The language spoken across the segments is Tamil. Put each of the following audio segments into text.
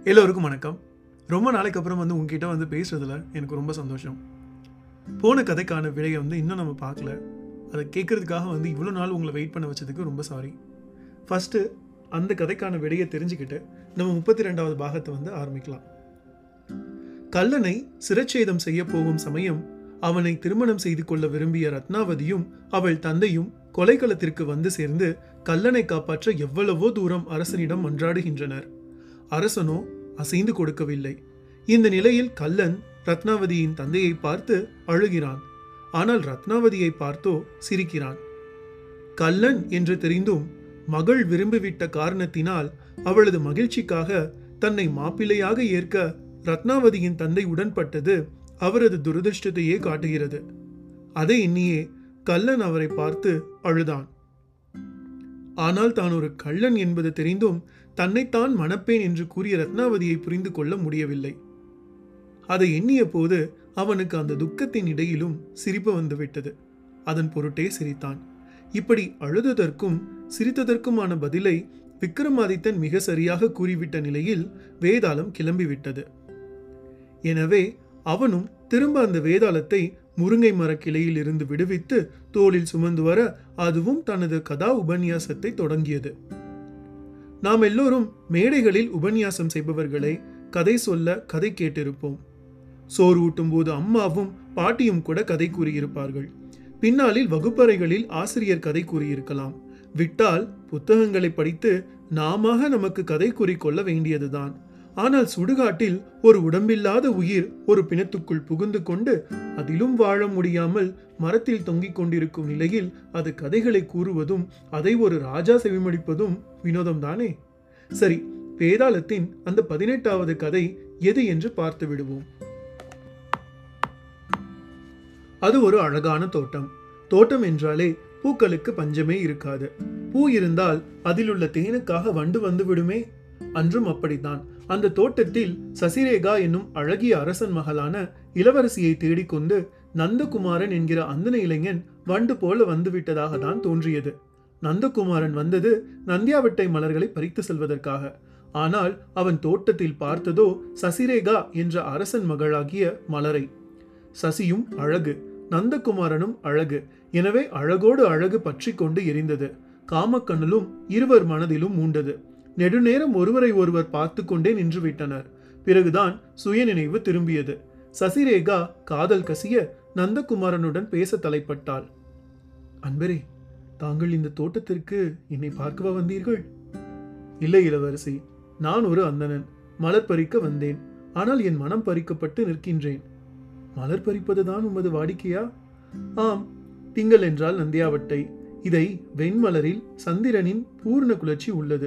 எல்லோருக்கும் வணக்கம் ரொம்ப நாளைக்கு அப்புறம் வந்து உங்ககிட்ட வந்து பேசுறதுல எனக்கு ரொம்ப சந்தோஷம் போன கதைக்கான விடையை வந்து இன்னும் நம்ம பார்க்கல அதை கேட்கறதுக்காக வந்து இவ்வளோ நாள் உங்களை வெயிட் பண்ண வச்சதுக்கு ரொம்ப சாரி ஃபஸ்ட்டு அந்த கதைக்கான விடையை தெரிஞ்சுக்கிட்டு நம்ம முப்பத்தி ரெண்டாவது பாகத்தை வந்து ஆரம்பிக்கலாம் கல்லனை சிரச்சேதம் செய்ய போகும் சமயம் அவனை திருமணம் செய்து கொள்ள விரும்பிய ரத்னாவதியும் அவள் தந்தையும் கொலைக்களத்திற்கு வந்து சேர்ந்து கல்லனை காப்பாற்ற எவ்வளவோ தூரம் அரசனிடம் மன்றாடுகின்றனர் அரசனோ அசைந்து கொடுக்கவில்லை இந்த நிலையில் கல்லன் ரத்னாவதியின் தந்தையை பார்த்து அழுகிறான் ஆனால் ரத்னாவதியை பார்த்தோ சிரிக்கிறான் கல்லன் என்று தெரிந்தும் மகள் விரும்பிவிட்ட காரணத்தினால் அவளது மகிழ்ச்சிக்காக தன்னை மாப்பிள்ளையாக ஏற்க ரத்னாவதியின் தந்தை உடன்பட்டது அவரது துரதிர்ஷ்டத்தையே காட்டுகிறது அதை எண்ணியே கல்லன் அவரை பார்த்து அழுதான் ஆனால் தான் ஒரு கள்ளன் என்பது தெரிந்தும் தன்னைத்தான் மணப்பேன் என்று கூறிய ரத்னாவதியை புரிந்து கொள்ள முடியவில்லை அதை எண்ணிய போது அவனுக்கு அந்த துக்கத்தின் இடையிலும் சிரிப்பு வந்துவிட்டது அதன் பொருட்டே சிரித்தான் இப்படி அழுததற்கும் சிரித்ததற்குமான பதிலை விக்ரமாதித்தன் மிக சரியாக கூறிவிட்ட நிலையில் வேதாளம் கிளம்பிவிட்டது எனவே அவனும் திரும்ப அந்த வேதாளத்தை முருங்கை மரக் கிளையில் இருந்து விடுவித்து தோளில் சுமந்து வர அதுவும் தனது கதா உபன்யாசத்தை தொடங்கியது நாம் எல்லோரும் மேடைகளில் உபன்யாசம் செய்பவர்களை கதை சொல்ல கதை கேட்டிருப்போம் சோறு ஊட்டும் போது அம்மாவும் பாட்டியும் கூட கதை கூறியிருப்பார்கள் பின்னாளில் வகுப்பறைகளில் ஆசிரியர் கதை கூறியிருக்கலாம் விட்டால் புத்தகங்களை படித்து நாம நமக்கு கதை கூறிக்கொள்ள வேண்டியதுதான் ஆனால் சுடுகாட்டில் ஒரு உடம்பில்லாத உயிர் ஒரு பிணத்துக்குள் புகுந்து கொண்டு அதிலும் வாழ முடியாமல் மரத்தில் தொங்கிக் கொண்டிருக்கும் நிலையில் அது கதைகளை கூறுவதும் அதை ஒரு ராஜா செவிமடிப்பதும் வினோதம்தானே சரி வேதாளத்தின் அந்த பதினெட்டாவது கதை எது என்று பார்த்து விடுவோம் அது ஒரு அழகான தோட்டம் தோட்டம் என்றாலே பூக்களுக்கு பஞ்சமே இருக்காது பூ இருந்தால் அதிலுள்ள தேனுக்காக வண்டு வந்து விடுமே அன்றும் அப்படித்தான் அந்த தோட்டத்தில் சசிரேகா என்னும் அழகிய அரசன் மகளான இளவரசியை தேடிக்கொண்டு நந்தகுமாரன் என்கிற அந்தன இளைஞன் வண்டு போல வந்துவிட்டதாக தான் தோன்றியது நந்தகுமாரன் வந்தது நந்தியாவட்டை மலர்களை பறித்து செல்வதற்காக ஆனால் அவன் தோட்டத்தில் பார்த்ததோ சசிரேகா என்ற அரசன் மகளாகிய மலரை சசியும் அழகு நந்தகுமாரனும் அழகு எனவே அழகோடு அழகு பற்றி கொண்டு எரிந்தது காமக்கண்ணலும் இருவர் மனதிலும் மூண்டது நெடுநேரம் ஒருவரை ஒருவர் பார்த்து கொண்டே நின்று விட்டனர் பிறகுதான் சுயநினைவு திரும்பியது சசிரேகா காதல் கசிய நந்தகுமாரனுடன் பேச தலைப்பட்டாள் அன்பரே தாங்கள் இந்த தோட்டத்திற்கு என்னை பார்க்கவா வந்தீர்கள் இல்லை இளவரசி நான் ஒரு அந்தணன் மலர் பறிக்க வந்தேன் ஆனால் என் மனம் பறிக்கப்பட்டு நிற்கின்றேன் மலர் பறிப்பதுதான் உமது வாடிக்கையா ஆம் திங்கள் என்றால் நந்தியாவட்டை இதை வெண்மலரில் சந்திரனின் பூர்ண குளர்ச்சி உள்ளது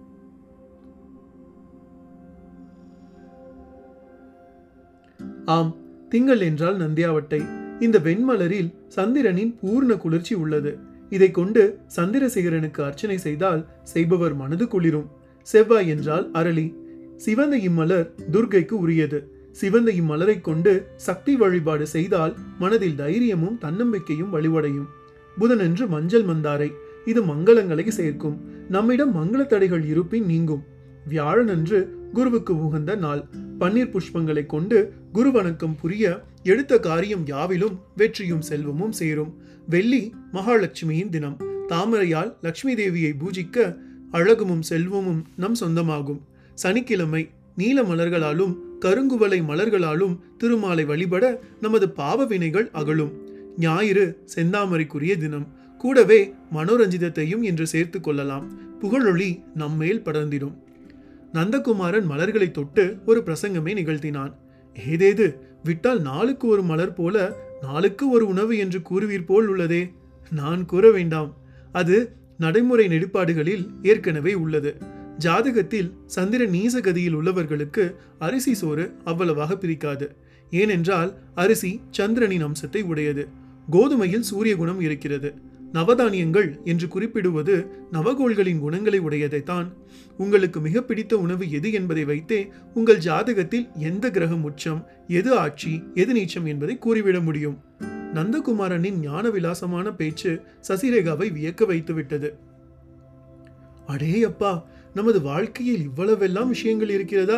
ஆம் திங்கள் என்றால் நந்தியாவட்டை இந்த வெண்மலரில் சந்திரனின் பூர்ண குளிர்ச்சி உள்ளது இதை கொண்டு சந்திரசேகரனுக்கு அர்ச்சனை செய்தால் செய்பவர் மனது குளிரும் செவ்வாய் என்றால் அரளி சிவந்த இம்மலர் துர்கைக்கு உரியது சிவந்த இம்மலரை கொண்டு சக்தி வழிபாடு செய்தால் மனதில் தைரியமும் தன்னம்பிக்கையும் வழிவடையும் புதனன்று மஞ்சள் மந்தாரை இது மங்களங்களை சேர்க்கும் நம்மிடம் மங்கள தடைகள் இருப்பின் நீங்கும் வியாழனன்று குருவுக்கு உகந்த நாள் பன்னீர் புஷ்பங்களை கொண்டு குரு வணக்கம் புரிய எடுத்த காரியம் யாவிலும் வெற்றியும் செல்வமும் சேரும் வெள்ளி மகாலட்சுமியின் தினம் தாமரையால் லட்சுமி தேவியை பூஜிக்க அழகுமும் செல்வமும் நம் சொந்தமாகும் சனிக்கிழமை நீல மலர்களாலும் கருங்குவலை மலர்களாலும் திருமாலை வழிபட நமது பாவ வினைகள் அகலும் ஞாயிறு செந்தாமரைக்குரிய தினம் கூடவே மனோரஞ்சிதத்தையும் என்று சேர்த்து கொள்ளலாம் புகழொளி நம்மேல் படர்ந்திடும் நந்தகுமாரன் மலர்களை தொட்டு ஒரு பிரசங்கமே நிகழ்த்தினான் ஏதேது விட்டால் நாளுக்கு ஒரு மலர் போல நாளுக்கு ஒரு உணவு என்று கூறுவீர் போல் உள்ளதே நான் கூற வேண்டாம் அது நடைமுறை நெடுப்பாடுகளில் ஏற்கனவே உள்ளது ஜாதகத்தில் சந்திர நீசகதியில் உள்ளவர்களுக்கு அரிசி சோறு அவ்வளவாக பிரிக்காது ஏனென்றால் அரிசி சந்திரனின் அம்சத்தை உடையது கோதுமையில் சூரிய குணம் இருக்கிறது நவதானியங்கள் என்று குறிப்பிடுவது நவகோள்களின் குணங்களை உடையதைத்தான் உங்களுக்கு மிக பிடித்த உணவு எது என்பதை வைத்தே உங்கள் ஜாதகத்தில் எந்த கிரகம் உச்சம் எது ஆட்சி எது நீச்சம் என்பதை கூறிவிட முடியும் நந்தகுமாரனின் ஞான விலாசமான பேச்சு சசிரேகாவை வியக்க வைத்துவிட்டது அடே அப்பா நமது வாழ்க்கையில் இவ்வளவெல்லாம் விஷயங்கள் இருக்கிறதா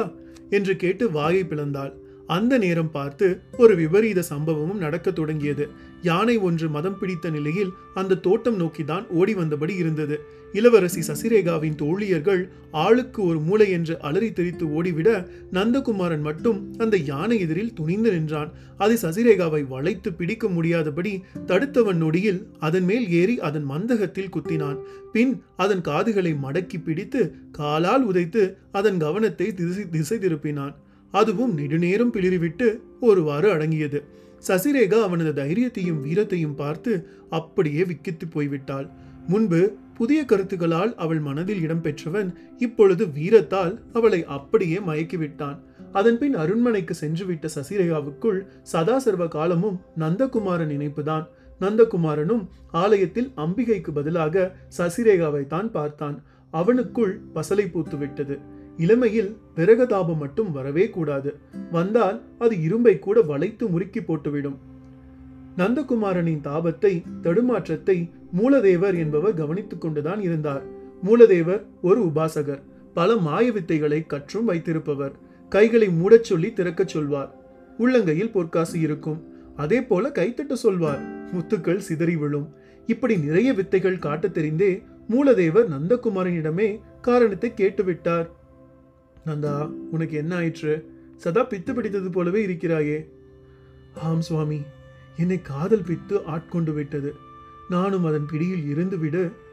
என்று கேட்டு வாயை பிளந்தாள் அந்த நேரம் பார்த்து ஒரு விபரீத சம்பவமும் நடக்கத் தொடங்கியது யானை ஒன்று மதம் பிடித்த நிலையில் அந்த தோட்டம் நோக்கிதான் ஓடி வந்தபடி இருந்தது இளவரசி சசிரேகாவின் தோழியர்கள் ஆளுக்கு ஒரு மூளை என்று அலறி தெரித்து ஓடிவிட நந்தகுமாரன் மட்டும் அந்த யானை எதிரில் துணிந்து நின்றான் அது சசிரேகாவை வளைத்து பிடிக்க முடியாதபடி தடுத்தவன் நொடியில் அதன் மேல் ஏறி அதன் மந்தகத்தில் குத்தினான் பின் அதன் காதுகளை மடக்கி பிடித்து காலால் உதைத்து அதன் கவனத்தை திசை திசை திருப்பினான் அதுவும் நெடுநேரம் பிளிறிவிட்டு ஒருவாறு அடங்கியது சசிரேகா அவனது தைரியத்தையும் வீரத்தையும் பார்த்து அப்படியே விக்கித்து போய்விட்டாள் முன்பு புதிய கருத்துக்களால் அவள் மனதில் இடம்பெற்றவன் இப்பொழுது வீரத்தால் அவளை அப்படியே மயக்கிவிட்டான் அதன்பின் அரண்மனைக்கு சென்றுவிட்ட சசிரேகாவுக்குள் சதா சர்வ காலமும் நந்தகுமாரன் நினைப்புதான் நந்தகுமாரனும் ஆலயத்தில் அம்பிகைக்கு பதிலாக சசிரேகாவை தான் பார்த்தான் அவனுக்குள் பசலை பூத்து விட்டது இளமையில் விரகதாபம் மட்டும் வரவே கூடாது வந்தால் அது இரும்பை கூட வளைத்து முறுக்கி போட்டுவிடும் நந்தகுமாரனின் தாபத்தை தடுமாற்றத்தை மூலதேவர் என்பவர் கவனித்துக் கொண்டுதான் இருந்தார் மூலதேவர் ஒரு உபாசகர் பல மாய வித்தைகளை கற்றும் வைத்திருப்பவர் கைகளை மூடச் சொல்லி திறக்கச் சொல்வார் உள்ளங்கையில் பொற்காசு இருக்கும் அதே போல கைத்தட்ட சொல்வார் முத்துக்கள் சிதறி விழும் இப்படி நிறைய வித்தைகள் காட்டத் தெரிந்தே மூலதேவர் நந்தகுமாரனிடமே காரணத்தை கேட்டுவிட்டார் நந்தா உனக்கு என்ன ஆயிற்று சதா பித்து பிடித்தது போலவே இருக்கிறாயே ஆம் சுவாமி என்னை காதல் பித்து ஆட்கொண்டு விட்டது நானும் அதன் பிடியில் இருந்துவிட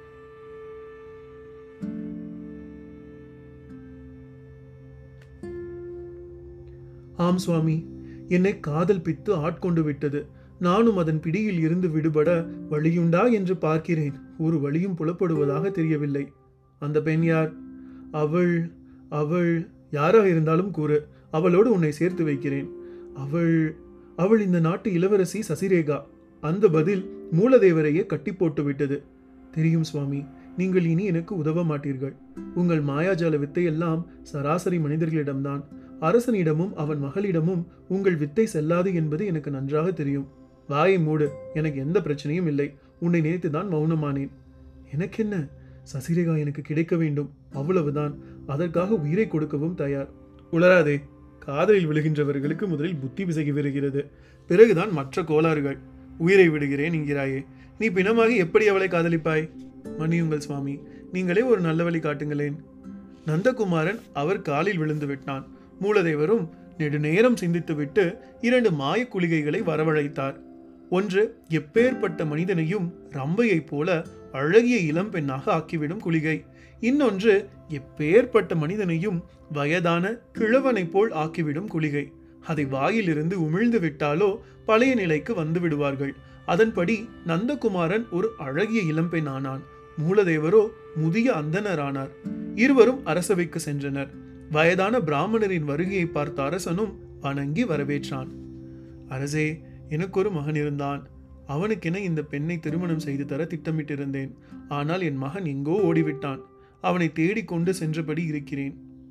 ஆம் சுவாமி என்னை காதல் பித்து ஆட்கொண்டு விட்டது நானும் அதன் பிடியில் இருந்து விடுபட வழியுண்டா என்று பார்க்கிறேன் ஒரு வழியும் புலப்படுவதாக தெரியவில்லை அந்த பெண் யார் அவள் அவள் யாராக இருந்தாலும் கூறு அவளோடு உன்னை சேர்த்து வைக்கிறேன் அவள் அவள் இந்த நாட்டு இளவரசி சசிரேகா அந்த பதில் மூலதேவரையே கட்டி போட்டு விட்டது தெரியும் சுவாமி நீங்கள் இனி எனக்கு உதவ மாட்டீர்கள் உங்கள் மாயாஜால வித்தையெல்லாம் சராசரி மனிதர்களிடம்தான் அரசனிடமும் அவன் மகளிடமும் உங்கள் வித்தை செல்லாது என்பது எனக்கு நன்றாக தெரியும் வாயை மூடு எனக்கு எந்த பிரச்சனையும் இல்லை உன்னை நினைத்துதான் மௌனமானேன் எனக்கென்ன சசிரேகா எனக்கு கிடைக்க வேண்டும் அவ்வளவுதான் அதற்காக உயிரை கொடுக்கவும் தயார் உளராதே காதலில் விழுகின்றவர்களுக்கு முதலில் புத்தி பிசகி வருகிறது பிறகுதான் மற்ற கோளாறுகள் உயிரை விடுகிறேன் என்கிறாயே நீ பிணமாக எப்படி அவளை காதலிப்பாய் மன்னியுங்கள் சுவாமி நீங்களே ஒரு நல்ல வழி காட்டுங்களேன் நந்தகுமாரன் அவர் காலில் விழுந்து விட்டான் மூலதேவரும் நெடுநேரம் சிந்தித்துவிட்டு இரண்டு மாயக் குளிகைகளை வரவழைத்தார் ஒன்று எப்பேற்பட்ட மனிதனையும் ரம்பையைப் போல அழகிய இளம் பெண்ணாக ஆக்கிவிடும் குளிகை இன்னொன்று எப்பேற்பட்ட மனிதனையும் வயதான கிழவனைப் போல் ஆக்கிவிடும் குளிகை அதை வாயிலிருந்து உமிழ்ந்து விட்டாலோ பழைய நிலைக்கு வந்து விடுவார்கள் அதன்படி நந்தகுமாரன் ஒரு அழகிய இளம்பெண் ஆனான் மூலதேவரோ முதிய அந்தணரானார் இருவரும் அரசவைக்கு சென்றனர் வயதான பிராமணரின் வருகையை பார்த்த அரசனும் வணங்கி வரவேற்றான் அரசே எனக்கு ஒரு மகன் இருந்தான் அவனுக்கென இந்த பெண்ணை திருமணம் செய்து தர திட்டமிட்டிருந்தேன் ஆனால் என் மகன் எங்கோ ஓடிவிட்டான் அவனை தேடிக்கொண்டு சென்றபடி இருக்கிறேன்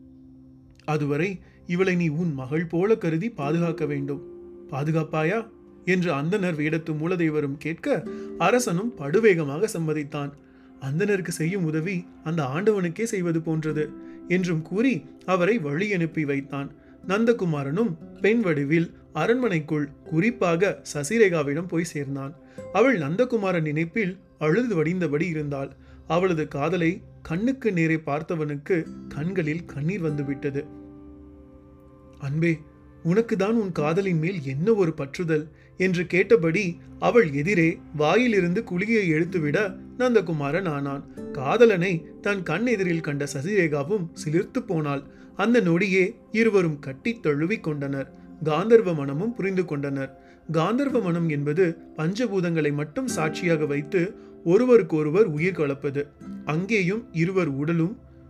அதுவரை இவளை நீ உன் மகள் போல கருதி பாதுகாக்க வேண்டும் பாதுகாப்பாயா என்று அந்தனர் வேடத்து மூலதேவரும் கேட்க அரசனும் படுவேகமாக சம்மதித்தான் அந்தனருக்கு செய்யும் உதவி அந்த ஆண்டவனுக்கே செய்வது போன்றது என்றும் கூறி அவரை வழி அனுப்பி வைத்தான் நந்தகுமாரனும் பெண் வடிவில் அரண்மனைக்குள் குறிப்பாக சசிரேகாவிடம் போய் சேர்ந்தான் அவள் நந்தகுமாரன் நினைப்பில் அழுது வடிந்தபடி இருந்தாள் அவளது காதலை கண்ணுக்கு நேரே பார்த்தவனுக்கு கண்களில் கண்ணீர் வந்துவிட்டது அன்பே உனக்குதான் உன் காதலின் மேல் என்ன ஒரு பற்றுதல் என்று கேட்டபடி அவள் எதிரே வாயிலிருந்து குளிகையை எடுத்துவிட நந்தகுமாரன் ஆனான் காதலனை தன் கண் எதிரில் கண்ட சசிரேகாவும் சிலிர்த்து போனாள் அந்த நொடியே இருவரும் கட்டித் தழுவிக் கொண்டனர் காந்தர்வ மனமும் புரிந்து கொண்டனர் காந்தர்வ மனம் என்பது பஞ்சபூதங்களை மட்டும் சாட்சியாக வைத்து ஒருவருக்கொருவர் உயிர் கலப்பது அங்கேயும் இருவர் உடலும்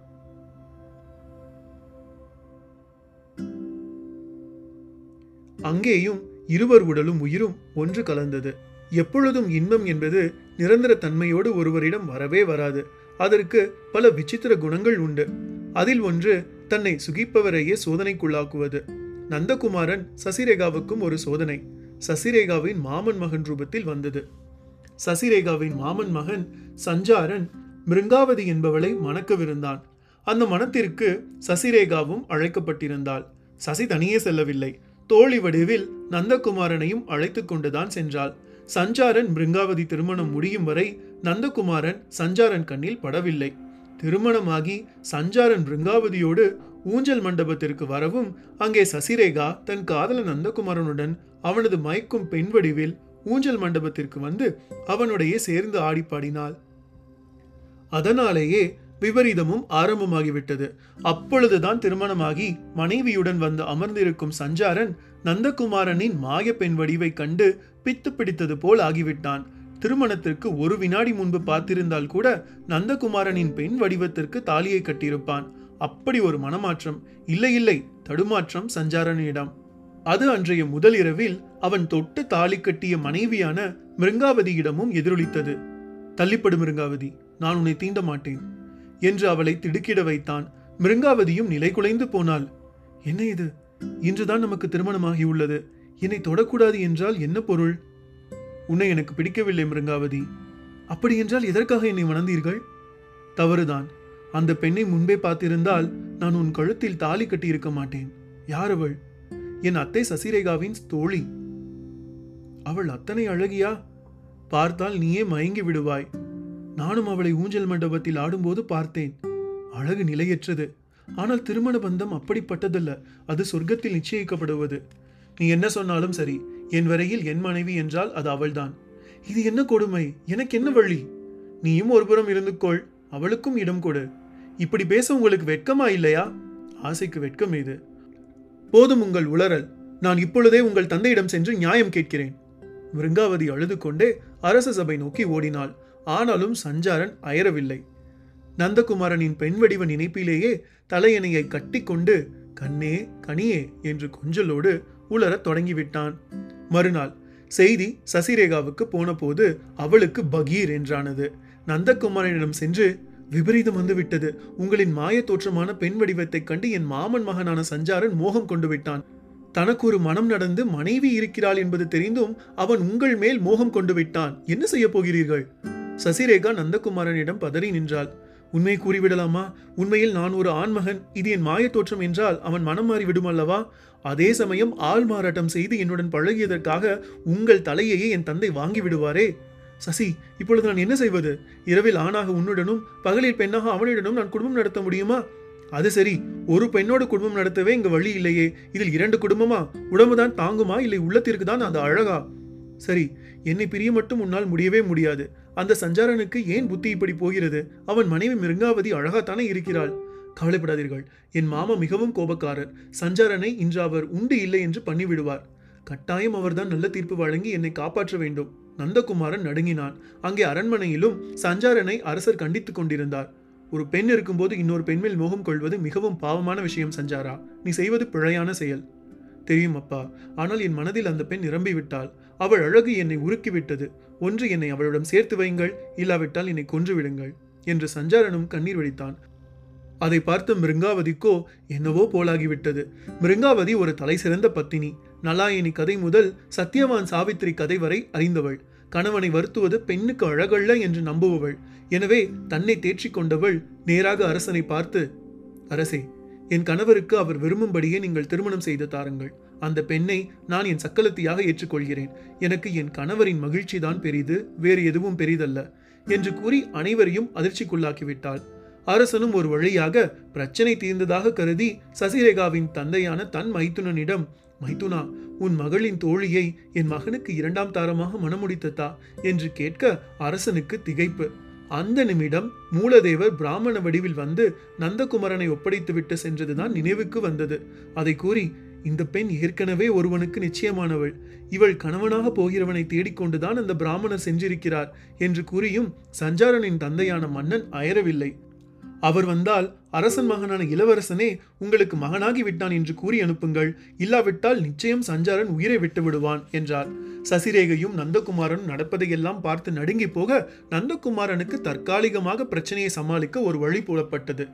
அங்கேயும் இருவர் உடலும் உயிரும் ஒன்று கலந்தது எப்பொழுதும் இன்பம் என்பது நிரந்தர தன்மையோடு ஒருவரிடம் வரவே வராது அதற்கு பல விசித்திர குணங்கள் உண்டு அதில் ஒன்று தன்னை சுகிப்பவரையே சோதனைக்குள்ளாக்குவது நந்தகுமாரன் சசிரேகாவுக்கும் ஒரு சோதனை சசிரேகாவின் மாமன் மகன் ரூபத்தில் வந்தது சசிரேகாவின் மாமன் மகன் சஞ்சாரன் மிருங்காவதி என்பவளை மணக்கவிருந்தான் அந்த மனத்திற்கு சசிரேகாவும் அழைக்கப்பட்டிருந்தாள் சசி தனியே செல்லவில்லை தோழி வடிவில் நந்தகுமாரனையும் அழைத்து கொண்டுதான் சென்றாள் சஞ்சாரன் பிருங்காவதி திருமணம் முடியும் வரை நந்தகுமாரன் சஞ்சாரன் கண்ணில் படவில்லை திருமணமாகி சஞ்சாரன் பிருங்காவதியோடு ஊஞ்சல் மண்டபத்திற்கு வரவும் அங்கே சசிரேகா தன் காதலன் நந்தகுமாரனுடன் அவனது மயக்கும் பெண் வடிவில் ஊஞ்சல் மண்டபத்திற்கு வந்து அவனுடைய சேர்ந்து ஆடி பாடினாள் அதனாலேயே விபரீதமும் ஆரம்பமாகிவிட்டது அப்பொழுதுதான் திருமணமாகி மனைவியுடன் வந்து அமர்ந்திருக்கும் சஞ்சாரன் நந்தகுமாரனின் மாய பெண் வடிவை கண்டு பித்து பிடித்தது போல் ஆகிவிட்டான் திருமணத்திற்கு ஒரு வினாடி முன்பு பார்த்திருந்தால் கூட நந்தகுமாரனின் பெண் வடிவத்திற்கு தாலியை கட்டியிருப்பான் அப்படி ஒரு மனமாற்றம் இல்லை இல்லை தடுமாற்றம் சஞ்சாரனிடம் அது அன்றைய முதல் இரவில் அவன் தொட்டு தாலி கட்டிய மனைவியான மிருங்காவதியிடமும் எதிரொலித்தது தள்ளிப்படு மிருங்காவதி நான் உன்னை தீண்ட மாட்டேன் என்று அவளை திடுக்கிட வைத்தான் மிருங்காவதியும் நிலை குலைந்து போனாள் என்ன இது இன்றுதான் நமக்கு திருமணமாகியுள்ளது என்னை தொடக்கூடாது என்றால் என்ன பொருள் உன்னை எனக்கு பிடிக்கவில்லை மிருங்காவதி அப்படி என்றால் எதற்காக என்னை மணந்தீர்கள் தவறுதான் அந்த பெண்ணை முன்பே பார்த்திருந்தால் நான் உன் கழுத்தில் தாலி கட்டியிருக்க மாட்டேன் யார் அவள் என் அத்தை சசிரேகாவின் தோழி அவள் அத்தனை அழகியா பார்த்தால் நீயே மயங்கி விடுவாய் நானும் அவளை ஊஞ்சல் மண்டபத்தில் ஆடும்போது பார்த்தேன் அழகு நிலையற்றது ஆனால் திருமண பந்தம் அப்படிப்பட்டதல்ல அது சொர்க்கத்தில் நிச்சயிக்கப்படுவது நீ என்ன சொன்னாலும் சரி என் வரையில் என் மனைவி என்றால் அது அவள்தான் இது என்ன கொடுமை எனக்கு என்ன வழி நீயும் ஒருபுறம் இருந்து கொள் அவளுக்கும் இடம் கொடு இப்படி பேச உங்களுக்கு வெட்கமா இல்லையா ஆசைக்கு வெட்கம் இது போதும் உங்கள் உளறல் நான் இப்பொழுதே உங்கள் தந்தையிடம் சென்று நியாயம் கேட்கிறேன் மிருங்காவதி அழுது கொண்டே அரச சபை நோக்கி ஓடினாள் ஆனாலும் சஞ்சாரன் அயரவில்லை நந்தகுமாரனின் பெண் வடிவ நினைப்பிலேயே தலையணையை கட்டிக்கொண்டு கண்ணே கனியே என்று கொஞ்சலோடு உளரத் தொடங்கிவிட்டான் மறுநாள் செய்தி சசிரேகாவுக்கு போனபோது அவளுக்கு பகீர் என்றானது நந்தகுமாரனிடம் சென்று விபரீதம் வந்துவிட்டது உங்களின் மாய தோற்றமான பெண் வடிவத்தைக் கண்டு என் மாமன் மகனான சஞ்சாரன் மோகம் கொண்டு விட்டான் தனக்கு ஒரு மனம் நடந்து மனைவி இருக்கிறாள் என்பது தெரிந்தும் அவன் உங்கள் மேல் மோகம் கொண்டு விட்டான் என்ன செய்ய போகிறீர்கள் சசிரேகா நந்தகுமாரனிடம் பதறி நின்றாள் உண்மை கூறிவிடலாமா உண்மையில் நான் ஒரு ஆண்மகன் இது என் மாய தோற்றம் என்றால் அவன் மனம் மாறி விடும் அல்லவா அதே சமயம் ஆள் மாறாட்டம் செய்து என்னுடன் பழகியதற்காக உங்கள் தலையையே என் தந்தை வாங்கி விடுவாரே சசி இப்பொழுது நான் என்ன செய்வது இரவில் ஆணாக உன்னுடனும் பகலில் பெண்ணாக அவனுடனும் நான் குடும்பம் நடத்த முடியுமா அது சரி ஒரு பெண்ணோடு குடும்பம் நடத்தவே இங்க வழி இல்லையே இதில் இரண்டு குடும்பமா உடம்புதான் தாங்குமா இல்லை உள்ளத்திற்கு தான் அது அழகா சரி என்னை பிரிய மட்டும் உன்னால் முடியவே முடியாது அந்த சஞ்சாரனுக்கு ஏன் புத்தி இப்படி போகிறது அவன் மனைவி மிருங்காவதி அழகாத்தானே இருக்கிறாள் கவலைப்படாதீர்கள் என் மாமா மிகவும் கோபக்காரர் சஞ்சாரனை இன்று அவர் உண்டு இல்லை என்று பண்ணிவிடுவார் கட்டாயம் அவர்தான் நல்ல தீர்ப்பு வழங்கி என்னை காப்பாற்ற வேண்டும் நந்தகுமாரன் நடுங்கினான் அங்கே அரண்மனையிலும் சஞ்சாரனை அரசர் கண்டித்துக் கொண்டிருந்தார் ஒரு பெண் இருக்கும்போது இன்னொரு பெண் மேல் மோகம் கொள்வது மிகவும் பாவமான விஷயம் சஞ்சாரா நீ செய்வது பிழையான செயல் தெரியும் அப்பா ஆனால் என் மனதில் அந்த பெண் நிரம்பி விட்டாள் அவள் அழகு என்னை உருக்கிவிட்டது ஒன்று என்னை அவளிடம் சேர்த்து வையுங்கள் இல்லாவிட்டால் என்னை கொன்று விடுங்கள் என்று சஞ்சாரனும் கண்ணீர் வடித்தான் அதை பார்த்த மிருங்காவதிக்கோ என்னவோ போலாகிவிட்டது மிருங்காவதி ஒரு தலை சிறந்த பத்தினி நலாயினி கதை முதல் சத்யவான் சாவித்திரி கதை வரை அறிந்தவள் கணவனை வருத்துவது பெண்ணுக்கு அழகல்ல என்று நம்புபவள் எனவே தன்னை தேற்றிக் கொண்டவள் நேராக அரசனை பார்த்து அரசே என் கணவருக்கு அவர் விரும்பும்படியே நீங்கள் திருமணம் செய்து தாருங்கள் அந்த பெண்ணை நான் என் சக்கலத்தியாக ஏற்றுக்கொள்கிறேன் எனக்கு என் கணவரின் மகிழ்ச்சி தான் பெரிது வேறு எதுவும் பெரிதல்ல என்று கூறி அனைவரையும் அதிர்ச்சிக்குள்ளாக்கிவிட்டாள் அரசனும் ஒரு வழியாக பிரச்சனை தீர்ந்ததாக கருதி சசிரேகாவின் தந்தையான தன் மைத்துனனிடம் மைத்துனா உன் மகளின் தோழியை என் மகனுக்கு இரண்டாம் தாரமாக மணமுடித்ததா என்று கேட்க அரசனுக்கு திகைப்பு அந்த நிமிடம் மூலதேவர் பிராமண வடிவில் வந்து நந்தகுமரனை ஒப்படைத்துவிட்டு சென்றதுதான் நினைவுக்கு வந்தது அதை கூறி இந்த பெண் ஏற்கனவே ஒருவனுக்கு நிச்சயமானவள் இவள் கணவனாக போகிறவனை தேடிக்கொண்டுதான் அந்த பிராமணர் சென்றிருக்கிறார் என்று கூறியும் சஞ்சாரனின் தந்தையான மன்னன் அயரவில்லை அவர் வந்தால் அரசன் மகனான இளவரசனே உங்களுக்கு மகனாகி விட்டான் என்று கூறி அனுப்புங்கள் இல்லாவிட்டால் நிச்சயம் சஞ்சாரன் உயிரை விட்டு விடுவான் என்றார் சசிரேகையும் நந்தகுமாரனும் நடப்பதையெல்லாம் பார்த்து நடுங்கி போக நந்தகுமாரனுக்கு தற்காலிகமாக பிரச்சனையை சமாளிக்க ஒரு வழி போடப்பட்டது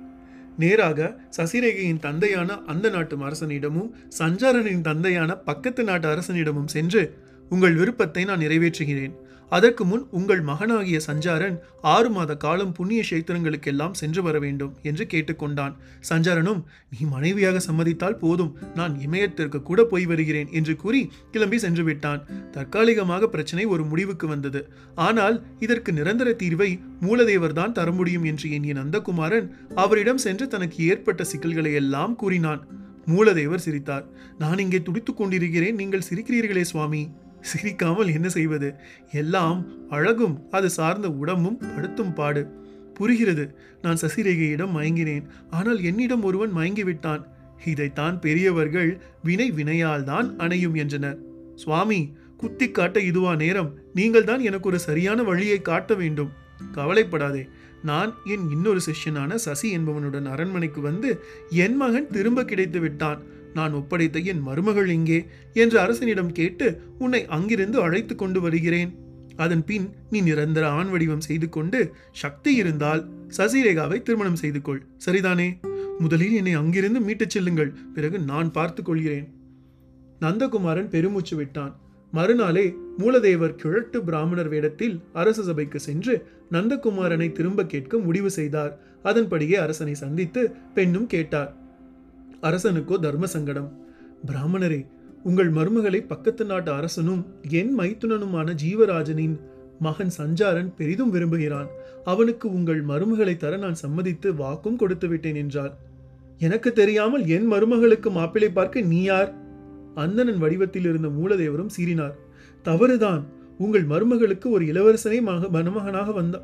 நேராக சசிரேகையின் தந்தையான அந்த நாட்டு அரசனிடமும் சஞ்சாரனின் தந்தையான பக்கத்து நாட்டு அரசனிடமும் சென்று உங்கள் விருப்பத்தை நான் நிறைவேற்றுகிறேன் அதற்கு முன் உங்கள் மகனாகிய சஞ்சாரன் ஆறு மாத காலம் புண்ணிய கஷேத்திரங்களுக்கெல்லாம் சென்று வர வேண்டும் என்று கேட்டுக்கொண்டான் சஞ்சாரனும் நீ மனைவியாக சம்மதித்தால் போதும் நான் இமயத்திற்கு கூட போய் வருகிறேன் என்று கூறி கிளம்பி சென்று விட்டான் தற்காலிகமாக பிரச்சனை ஒரு முடிவுக்கு வந்தது ஆனால் இதற்கு நிரந்தர தீர்வை மூலதேவர் தான் தர முடியும் என்று எண்ணிய நந்தகுமாரன் அவரிடம் சென்று தனக்கு ஏற்பட்ட சிக்கல்களை எல்லாம் கூறினான் மூலதேவர் சிரித்தார் நான் இங்கே துடித்துக் கொண்டிருக்கிறேன் நீங்கள் சிரிக்கிறீர்களே சுவாமி சிரிக்காமல் என்ன செய்வது எல்லாம் அழகும் அது சார்ந்த உடம்பும் படுத்தும் பாடு புரிகிறது நான் சசிரேகையிடம் மயங்கினேன் ஆனால் என்னிடம் ஒருவன் மயங்கிவிட்டான் இதைத்தான் பெரியவர்கள் வினை வினையால் தான் அணையும் என்றனர் சுவாமி குத்தி காட்ட இதுவா நேரம் நீங்கள் தான் எனக்கு ஒரு சரியான வழியை காட்ட வேண்டும் கவலைப்படாதே நான் என் இன்னொரு சிஷ்யனான சசி என்பவனுடன் அரண்மனைக்கு வந்து என் மகன் திரும்ப கிடைத்து விட்டான் நான் ஒப்படைத்த என் மருமகள் எங்கே என்று அரசனிடம் கேட்டு உன்னை அங்கிருந்து அழைத்து கொண்டு வருகிறேன் அதன் பின் நீ நிரந்தர ஆண் வடிவம் செய்து கொண்டு சக்தி இருந்தால் சசிரேகாவை திருமணம் செய்து கொள் சரிதானே முதலில் என்னை அங்கிருந்து மீட்டுச் செல்லுங்கள் பிறகு நான் பார்த்துக் கொள்கிறேன் நந்தகுமாரன் பெருமூச்சு விட்டான் மறுநாளே மூலதேவர் கிழட்டு பிராமணர் வேடத்தில் அரச சபைக்கு சென்று நந்தகுமாரனை திரும்ப கேட்க முடிவு செய்தார் அதன்படியே அரசனை சந்தித்து பெண்ணும் கேட்டார் அரசனுக்கோ தர்ம சங்கடம் பிராமணரே உங்கள் மருமகளை பக்கத்து நாட்டு அரசனும் என் மைத்துனனுமான ஜீவராஜனின் மகன் சஞ்சாரன் பெரிதும் விரும்புகிறான் அவனுக்கு உங்கள் மருமகளை தர நான் சம்மதித்து வாக்கும் கொடுத்து விட்டேன் என்றார் எனக்கு தெரியாமல் என் மருமகளுக்கு மாப்பிளை பார்க்க நீ யார் அந்தணன் வடிவத்தில் இருந்த மூலதேவரும் சீறினார் தவறுதான் உங்கள் மருமகளுக்கு ஒரு இளவரசனே மக மருமகனாக வந்த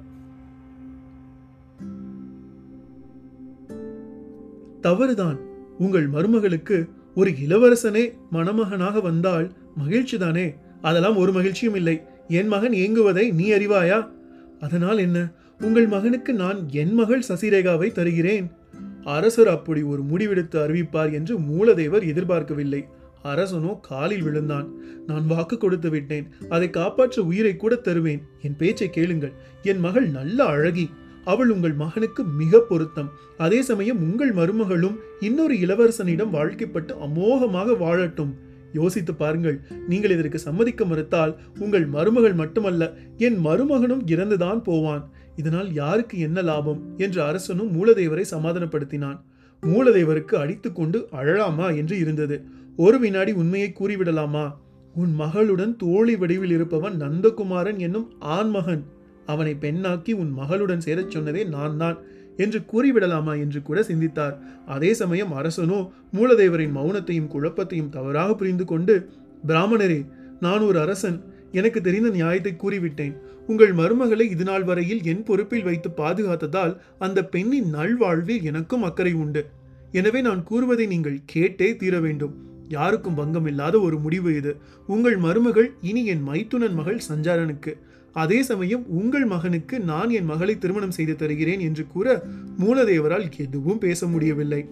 தவறுதான் உங்கள் மருமகளுக்கு ஒரு இளவரசனே மணமகனாக வந்தால் மகிழ்ச்சிதானே அதெல்லாம் ஒரு மகிழ்ச்சியும் இல்லை என் மகன் ஏங்குவதை நீ அறிவாயா அதனால் என்ன உங்கள் மகனுக்கு நான் என் மகள் சசிரேகாவை தருகிறேன் அரசர் அப்படி ஒரு முடிவெடுத்து அறிவிப்பார் என்று மூலதேவர் எதிர்பார்க்கவில்லை அரசனோ காலில் விழுந்தான் நான் வாக்கு கொடுத்து விட்டேன் அதை காப்பாற்ற உயிரை கூட தருவேன் என் பேச்சை கேளுங்கள் என் மகள் நல்ல அழகி அவள் உங்கள் மகனுக்கு மிக பொருத்தம் அதே சமயம் உங்கள் மருமகளும் இன்னொரு இளவரசனிடம் வாழ்க்கைப்பட்டு அமோகமாக வாழட்டும் யோசித்து பாருங்கள் நீங்கள் இதற்கு சம்மதிக்க மறுத்தால் உங்கள் மருமகள் மட்டுமல்ல என் மருமகனும் இறந்துதான் போவான் இதனால் யாருக்கு என்ன லாபம் என்று அரசனும் மூலதேவரை சமாதானப்படுத்தினான் மூலதேவருக்கு அடித்துக்கொண்டு அழலாமா என்று இருந்தது ஒரு வினாடி உண்மையை கூறிவிடலாமா உன் மகளுடன் தோழி வடிவில் இருப்பவன் நந்தகுமாரன் என்னும் ஆண்மகன் அவனை பெண்ணாக்கி உன் மகளுடன் சேரச் சொன்னதே நான் தான் என்று கூறிவிடலாமா என்று கூட சிந்தித்தார் அதே சமயம் அரசனோ மூலதேவரின் மௌனத்தையும் குழப்பத்தையும் தவறாக புரிந்து கொண்டு பிராமணரே நான் ஒரு அரசன் எனக்கு தெரிந்த நியாயத்தை கூறிவிட்டேன் உங்கள் மருமகளை இதுநாள் வரையில் என் பொறுப்பில் வைத்து பாதுகாத்ததால் அந்த பெண்ணின் நல்வாழ்வில் எனக்கும் அக்கறை உண்டு எனவே நான் கூறுவதை நீங்கள் கேட்டே தீர வேண்டும் யாருக்கும் பங்கம் இல்லாத ஒரு முடிவு இது உங்கள் மருமகள் இனி என் மைத்துனன் மகள் சஞ்சாரனுக்கு அதே சமயம் உங்கள் மகனுக்கு நான் என் மகளை திருமணம் செய்து தருகிறேன் என்று கூற மூலதேவரால் எதுவும் பேச முடியவில்லை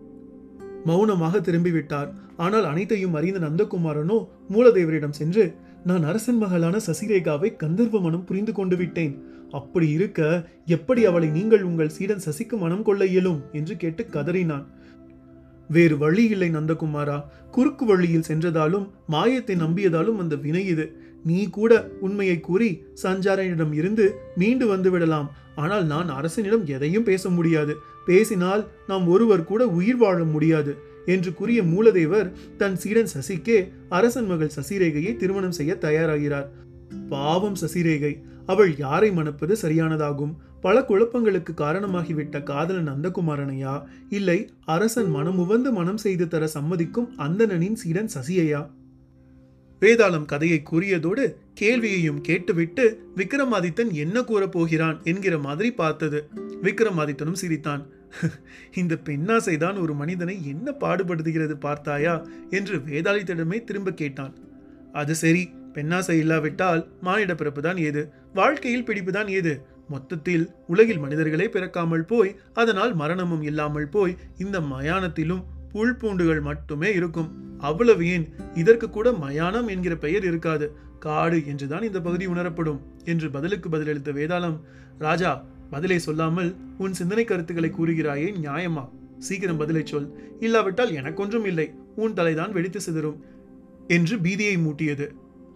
மௌனமாக திரும்பிவிட்டார் ஆனால் அனைத்தையும் அறிந்த நந்தகுமாரனோ மூலதேவரிடம் சென்று நான் அரசன் மகளான சசிரேகாவை கந்தர்வ மனம் புரிந்து கொண்டு விட்டேன் அப்படி இருக்க எப்படி அவளை நீங்கள் உங்கள் சீடன் சசிக்கு மனம் கொள்ள இயலும் என்று கேட்டு கதறினான் வேறு வழி இல்லை நந்தகுமாரா குறுக்கு வழியில் சென்றதாலும் மாயத்தை நம்பியதாலும் அந்த வினை இது நீ கூட உண்மையை கூறி சஞ்சாரனிடம் இருந்து மீண்டு வந்து விடலாம் ஆனால் நான் அரசனிடம் எதையும் பேச முடியாது பேசினால் நாம் ஒருவர் கூட உயிர் வாழ முடியாது என்று கூறிய மூலதேவர் தன் சீடன் சசிக்கே அரசன் மகள் சசிரேகையை திருமணம் செய்ய தயாராகிறார் பாவம் சசிரேகை அவள் யாரை மணப்பது சரியானதாகும் பல குழப்பங்களுக்கு காரணமாகிவிட்ட காதலன் நந்தகுமாரனையா இல்லை அரசன் மனமுவந்து மனம் செய்து தர சம்மதிக்கும் அந்தணனின் சீடன் சசியையா வேதாளம் கதையை கூறியதோடு கேள்வியையும் கேட்டுவிட்டு விக்ரமாதித்தன் என்ன கூறப் போகிறான் என்கிற மாதிரி பார்த்தது விக்ரமாதித்தனும் சிரித்தான் இந்த பெண்ணாசைதான் ஒரு மனிதனை என்ன பாடுபடுத்துகிறது பார்த்தாயா என்று வேதாளித்திடமே திரும்ப கேட்டான் அது சரி பெண்ணாசை இல்லாவிட்டால் மானிட பிறப்புதான் ஏது வாழ்க்கையில் பிடிப்புதான் ஏது மொத்தத்தில் உலகில் மனிதர்களே பிறக்காமல் போய் அதனால் மரணமும் இல்லாமல் போய் இந்த மயானத்திலும் புல் பூண்டுகள் மட்டுமே இருக்கும் அவ்வளவு ஏன் இதற்கு கூட மயானம் என்கிற பெயர் இருக்காது காடு என்றுதான் இந்த பகுதி உணரப்படும் என்று பதிலுக்கு பதிலளித்த வேதாளம் ராஜா பதிலை சொல்லாமல் உன் சிந்தனை கருத்துக்களை கூறுகிறாயே நியாயமா சீக்கிரம் பதிலை சொல் இல்லாவிட்டால் எனக்கொன்றும் இல்லை உன் தலைதான் வெடித்து சிதறும் என்று பீதியை மூட்டியது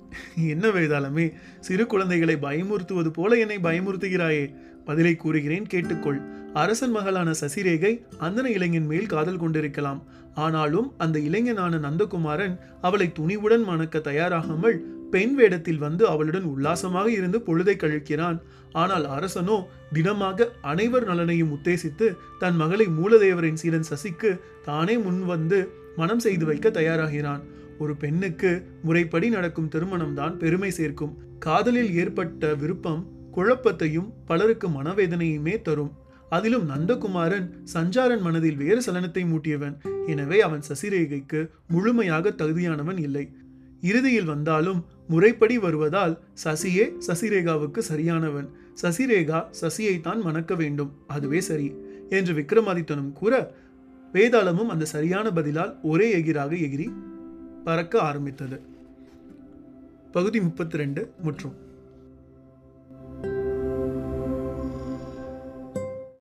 என்ன வேதாளமே சிறு குழந்தைகளை பயமுறுத்துவது போல என்னை பயமுறுத்துகிறாயே பதிலை கூறுகிறேன் கேட்டுக்கொள் அரசன் மகளான சசிரேகை அந்தன இளைஞன் மேல் காதல் கொண்டிருக்கலாம் ஆனாலும் அந்த இளைஞனான நந்தகுமாரன் அவளை துணிவுடன் மணக்க தயாராகாமல் பெண் வேடத்தில் வந்து அவளுடன் உல்லாசமாக இருந்து பொழுதை கழிக்கிறான் ஆனால் அரசனோ தினமாக அனைவர் நலனையும் உத்தேசித்து தன் மகளை மூலதேவரின் சீடன் சசிக்கு தானே முன் வந்து மனம் செய்து வைக்க தயாராகிறான் ஒரு பெண்ணுக்கு முறைப்படி நடக்கும் திருமணம்தான் பெருமை சேர்க்கும் காதலில் ஏற்பட்ட விருப்பம் குழப்பத்தையும் பலருக்கு மனவேதனையுமே தரும் அதிலும் நந்தகுமாரன் சஞ்சாரன் மனதில் வேறு சலனத்தை மூட்டியவன் எனவே அவன் சசிரேகைக்கு முழுமையாக தகுதியானவன் இல்லை இறுதியில் வந்தாலும் முறைப்படி வருவதால் சசியே சசிரேகாவுக்கு சரியானவன் சசிரேகா சசியைத்தான் மணக்க வேண்டும் அதுவே சரி என்று விக்ரமாதித்தனும் கூற வேதாளமும் அந்த சரியான பதிலால் ஒரே எகிராக எகிரி பறக்க ஆரம்பித்தது பகுதி முப்பத்தி ரெண்டு முற்றும்